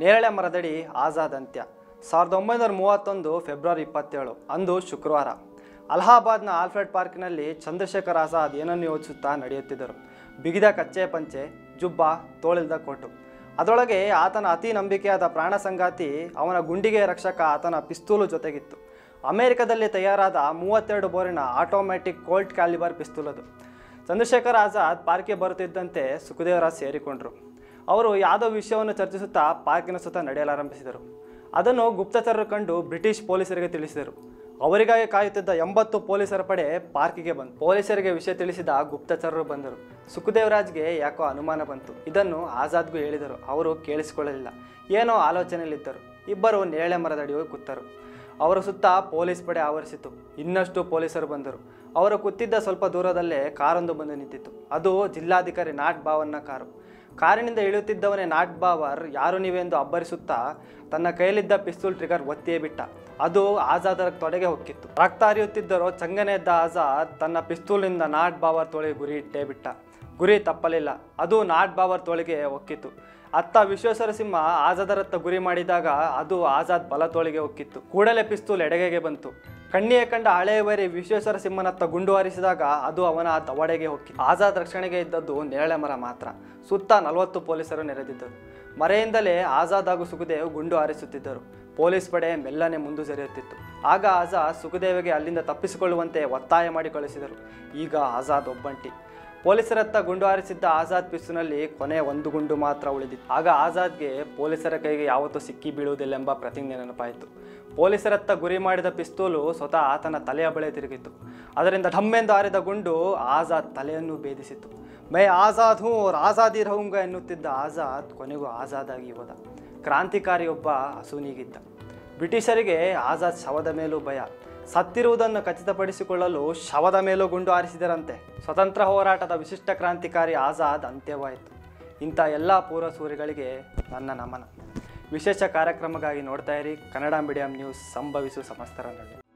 ನೇರಳೆ ಮರದಡಿ ಆಜಾದ್ ಅಂತ್ಯ ಸಾವಿರದ ಒಂಬೈನೂರ ಮೂವತ್ತೊಂದು ಫೆಬ್ರವರಿ ಇಪ್ಪತ್ತೇಳು ಅಂದು ಶುಕ್ರವಾರ ಅಲಹಾಬಾದ್ನ ಆಲ್ಫ್ರೆಡ್ ಪಾರ್ಕ್ನಲ್ಲಿ ಚಂದ್ರಶೇಖರ್ ಆಜಾದ್ ಏನನ್ನು ಯೋಚಿಸುತ್ತಾ ನಡೆಯುತ್ತಿದ್ದರು ಬಿಗಿದ ಕಚ್ಚೆ ಪಂಚೆ ಜುಬ್ಬ ತೋಳಿಲ್ದ ಕೋಟು ಅದರೊಳಗೆ ಆತನ ಅತಿ ನಂಬಿಕೆಯಾದ ಪ್ರಾಣ ಸಂಗಾತಿ ಅವನ ಗುಂಡಿಗೆ ರಕ್ಷಕ ಆತನ ಪಿಸ್ತೂಲು ಜೊತೆಗಿತ್ತು ಅಮೆರಿಕದಲ್ಲಿ ತಯಾರಾದ ಮೂವತ್ತೆರಡು ಬೋರಿನ ಆಟೋಮ್ಯಾಟಿಕ್ ಕೋಲ್ಟ್ ಕ್ಯಾಲಿಬರ್ ಪಿಸ್ತೂಲ್ ಅದು ಚಂದ್ರಶೇಖರ್ ಆಜಾದ್ ಪಾರ್ಕ್ಗೆ ಬರುತ್ತಿದ್ದಂತೆ ಸುಖದೇವರಾಜ್ ಸೇರಿಕೊಂಡ್ರು ಅವರು ಯಾವುದೋ ವಿಷಯವನ್ನು ಚರ್ಚಿಸುತ್ತಾ ಪಾರ್ಕಿನ ಸುತ್ತ ನಡೆಯಲಾರಂಭಿಸಿದರು ಅದನ್ನು ಗುಪ್ತಚರರು ಕಂಡು ಬ್ರಿಟಿಷ್ ಪೊಲೀಸರಿಗೆ ತಿಳಿಸಿದರು ಅವರಿಗಾಗಿ ಕಾಯುತ್ತಿದ್ದ ಎಂಬತ್ತು ಪೊಲೀಸರ ಪಡೆ ಪಾರ್ಕಿಗೆ ಬಂತು ಪೊಲೀಸರಿಗೆ ವಿಷಯ ತಿಳಿಸಿದ ಗುಪ್ತಚರರು ಬಂದರು ಸುಖದೇವರಾಜ್ಗೆ ಯಾಕೋ ಅನುಮಾನ ಬಂತು ಇದನ್ನು ಆಜಾದ್ಗೂ ಹೇಳಿದರು ಅವರು ಕೇಳಿಸಿಕೊಳ್ಳಲಿಲ್ಲ ಏನೋ ಆಲೋಚನೆಯಲ್ಲಿದ್ದರು ಇಬ್ಬರು ನೇರಳೆ ಮರದಡಿ ಹೋಗಿ ಕೂತರು ಅವರ ಸುತ್ತ ಪೊಲೀಸ್ ಪಡೆ ಆವರಿಸಿತು ಇನ್ನಷ್ಟು ಪೊಲೀಸರು ಬಂದರು ಅವರು ಕೂತಿದ್ದ ಸ್ವಲ್ಪ ದೂರದಲ್ಲೇ ಕಾರೊಂದು ಬಂದು ನಿಂತಿತು ಅದು ಜಿಲ್ಲಾಧಿಕಾರಿ ನಾಟ್ ಬಾವನ್ನ ಕಾರು ಕಾರಿನಿಂದ ಇಳಿಯುತ್ತಿದ್ದವನೇ ನಾಟ್ ಬಾವರ್ ಯಾರು ನೀವೆಂದು ಅಬ್ಬರಿಸುತ್ತಾ ತನ್ನ ಕೈಯಲ್ಲಿದ್ದ ಪಿಸ್ತೂಲ್ ಟ್ರಿಗರ್ ಒತ್ತಿಯೇ ಬಿಟ್ಟ ಅದು ಆಜಾದರ ತೊಡೆಗೆ ಹೊಕ್ಕಿತ್ತು ರಕ್ತ ಹರಿಯುತ್ತಿದ್ದರೋ ಚಂಗನೆ ಎದ್ದ ಆಜಾದ್ ತನ್ನ ಪಿಸ್ತೂಲಿನಿಂದ ನಾಟ್ ಬಾವರ್ ತೋಳಿಗೆ ಗುರಿ ಇಟ್ಟೇ ಬಿಟ್ಟ ಗುರಿ ತಪ್ಪಲಿಲ್ಲ ಅದು ನಾಟ್ ಬಾವರ್ ತೋಳಿಗೆ ಹೊಕ್ಕಿತು ಅತ್ತ ವಿಶ್ವೇಶ್ವರ ಸಿಂಹ ಆಜಾದರತ್ತ ಗುರಿ ಮಾಡಿದಾಗ ಅದು ಆಜಾದ್ ಬಲ ತೋಳಿಗೆ ಹೊಕ್ಕಿತ್ತು ಕೂಡಲೇ ಪಿಸ್ತೂಲ್ ಎಡಗೆಗೆ ಬಂತು ಕಣ್ಣಿಗೆ ಕಂಡ ಹಳೆಯ ವೈರಿ ವಿಶ್ವೇಶ್ವರ ಸಿಂಹನತ್ತ ಗುಂಡು ಹಾರಿಸಿದಾಗ ಅದು ಅವನ ದವಡೆಗೆ ಹೊಕ್ಕಿತ್ತು ಆಜಾದ್ ರಕ್ಷಣೆಗೆ ಇದ್ದದ್ದು ನೇರಳೆ ಮರ ಮಾತ್ರ ಸುತ್ತ ನಲವತ್ತು ಪೊಲೀಸರು ನೆರೆದಿದ್ದರು ಮರೆಯಿಂದಲೇ ಆಜಾದ್ ಹಾಗೂ ಸುಖದೇವ್ ಗುಂಡು ಹಾರಿಸುತ್ತಿದ್ದರು ಪೊಲೀಸ್ ಪಡೆ ಮೆಲ್ಲನೆ ಮುಂದು ಸರಿಯುತ್ತಿತ್ತು ಆಗ ಆಜಾದ್ ಸುಖದೇವಿಗೆ ಅಲ್ಲಿಂದ ತಪ್ಪಿಸಿಕೊಳ್ಳುವಂತೆ ಒತ್ತಾಯ ಮಾಡಿ ಕಳಿಸಿದರು ಈಗ ಆಜಾದ್ ಒಬ್ಬಂಟಿ ಪೊಲೀಸರತ್ತ ಗುಂಡು ಹಾರಿಸಿದ್ದ ಆಜಾದ್ ಪಿಸ್ತೂನಲ್ಲಿ ಕೊನೆ ಒಂದು ಗುಂಡು ಮಾತ್ರ ಉಳಿದಿತ್ತು ಆಗ ಆಜಾದ್ಗೆ ಪೊಲೀಸರ ಕೈಗೆ ಯಾವತ್ತೂ ಸಿಕ್ಕಿ ಬೀಳುವುದಿಲ್ಲೆಂಬ ಪ್ರತಿಜ್ಞೆ ನೆನಪಾಯಿತು ಪೊಲೀಸರತ್ತ ಗುರಿ ಮಾಡಿದ ಪಿಸ್ತೂಲು ಸ್ವತಃ ಆತನ ತಲೆಯ ಬಳಿ ತಿರುಗಿತು ಅದರಿಂದ ಢಮ್ಮೆಂದು ಹಾರಿದ ಗುಂಡು ಆಜಾದ್ ತಲೆಯನ್ನು ಭೇದಿಸಿತು ಮೈ ಆಜಾದ್ ಹೂ ಅವ್ರ್ ಆಜಾದಿ ರಹುಂಗ ಎನ್ನುತ್ತಿದ್ದ ಆಜಾದ್ ಕೊನೆಗೂ ಆಜಾದಾಗಿ ಹೋದ ಕ್ರಾಂತಿಕಾರಿಯೊಬ್ಬ ಹಸುನೀಗಿದ್ದ ಬ್ರಿಟಿಷರಿಗೆ ಆಜಾದ್ ಶವದ ಮೇಲೂ ಭಯ ಸತ್ತಿರುವುದನ್ನು ಖಚಿತಪಡಿಸಿಕೊಳ್ಳಲು ಶವದ ಮೇಲೂ ಗುಂಡು ಹಾರಿಸಿದರಂತೆ ಸ್ವತಂತ್ರ ಹೋರಾಟದ ವಿಶಿಷ್ಟ ಕ್ರಾಂತಿಕಾರಿ ಆಜಾದ್ ಅಂತ್ಯವಾಯಿತು ಇಂಥ ಎಲ್ಲ ಪೂರ್ವಸೂರಿಗಳಿಗೆ ನನ್ನ ನಮನ ವಿಶೇಷ ಕಾರ್ಯಕ್ರಮಕ್ಕಾಗಿ ನೋಡ್ತಾ ಇರಿ ಕನ್ನಡ ಮೀಡಿಯಂ ನ್ಯೂಸ್ ಸಂಭವಿಸು ಸಮಸ್ತರ ನಡುವೆ